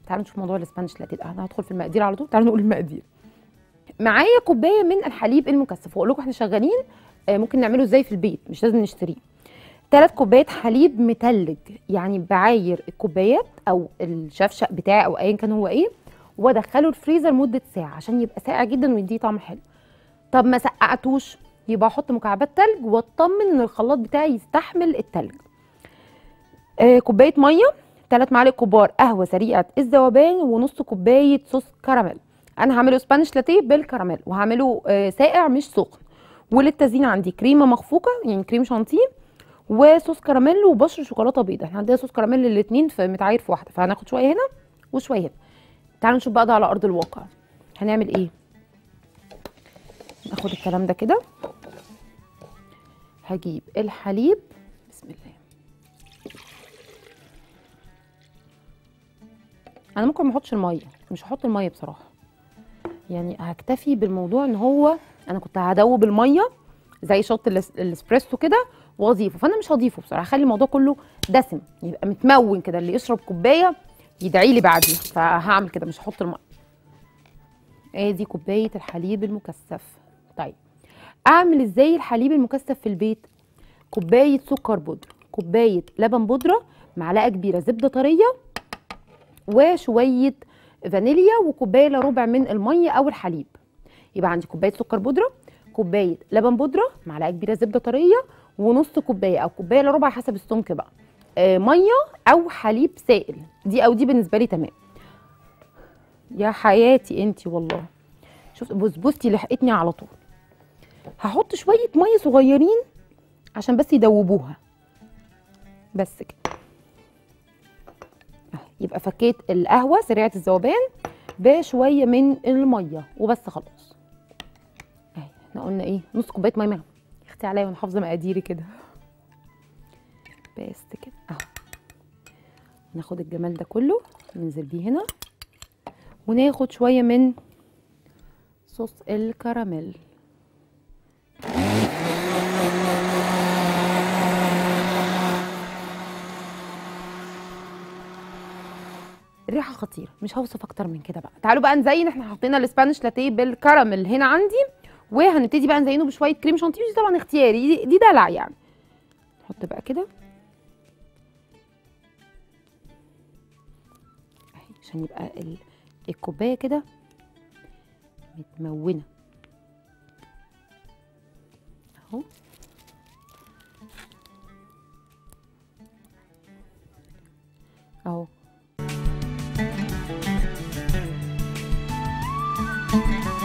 تعالوا نشوف موضوع الاسبانيش لاتيه ده انا هدخل في المقادير على طول تعالوا نقول المقادير معايا كوبايه من الحليب المكثف واقول لكم احنا شغالين آه، ممكن نعمله ازاي في البيت مش لازم نشتريه ثلاث كوبايات حليب متلج يعني بعاير الكوبايات او الشفشق بتاعي او ايا كان هو ايه وادخله الفريزر مده ساعه عشان يبقى ساقع جدا ويديه طعم حلو طب ما سقعتوش يبقى احط مكعبات تلج واطمن ان الخلاط بتاعي يستحمل التلج آه كوبايه ميه ثلاث معالق كبار قهوه سريعه الذوبان ونص كوبايه صوص كراميل انا هعمله سبانيش لاتيه بالكراميل وهعمله آه ساقع مش سخن وللتزيين عندي كريمه مخفوقه يعني كريم شانتيه وصوص كراميل وبشر شوكولاته بيضاء احنا عندنا صوص كراميل الاثنين في متعاير في واحده فهناخد شويه هنا وشويه هنا تعالوا نشوف بقى ده على ارض الواقع هنعمل ايه ناخد الكلام ده كده هجيب الحليب بسم الله انا ممكن ما احطش الميه مش هحط الميه بصراحه يعني هكتفي بالموضوع ان هو انا كنت هدوب الميه زي شط الاس- الاسبريسو كده واضيفه فانا مش هضيفه بصراحه هخلي الموضوع كله دسم يبقى متمون كده اللي يشرب كوبايه يدعي لي بعديها فهعمل كده مش هحط الميه ادي كوبايه الحليب المكثف طيب اعمل ازاي الحليب المكثف في البيت كوبايه سكر بودره كوبايه لبن بودره معلقه كبيره زبده طريه وشويه فانيليا وكوبايه الا ربع من الميه او الحليب يبقى عندي كوبايه سكر بودره كوبايه لبن بودره معلقه كبيره زبده طريه ونص كوبايه او كوبايه الا ربع حسب السمك بقى آه ميه او حليب سائل دي او دي بالنسبه لي تمام يا حياتي انتي والله شفت بسبوستي لحقتني على طول هحط شويه ميه صغيرين عشان بس يدوبوها بس كده أهي، يبقى فكيت القهوه سريعه الذوبان بشويه من الميه وبس خلاص اهي احنا قلنا ايه نص كوبايه ميه ميه اختي عليا وانا حافظه مقاديري كده بس كده اهو ناخد الجمال ده كله ننزل بيه هنا وناخد شويه من صوص الكراميل الريحه خطيره مش هوصف اكتر من كده بقى تعالوا بقى نزين احنا حطينا الاسبانيش لاتيه بالكراميل هنا عندي وهنبتدي بقى نزينه بشويه كريم شانتيه ودي طبعا اختياري دي, دي دلع يعني نحط بقى كده اهي عشان يبقى ال- الكوبايه كده متمونه اهو اهو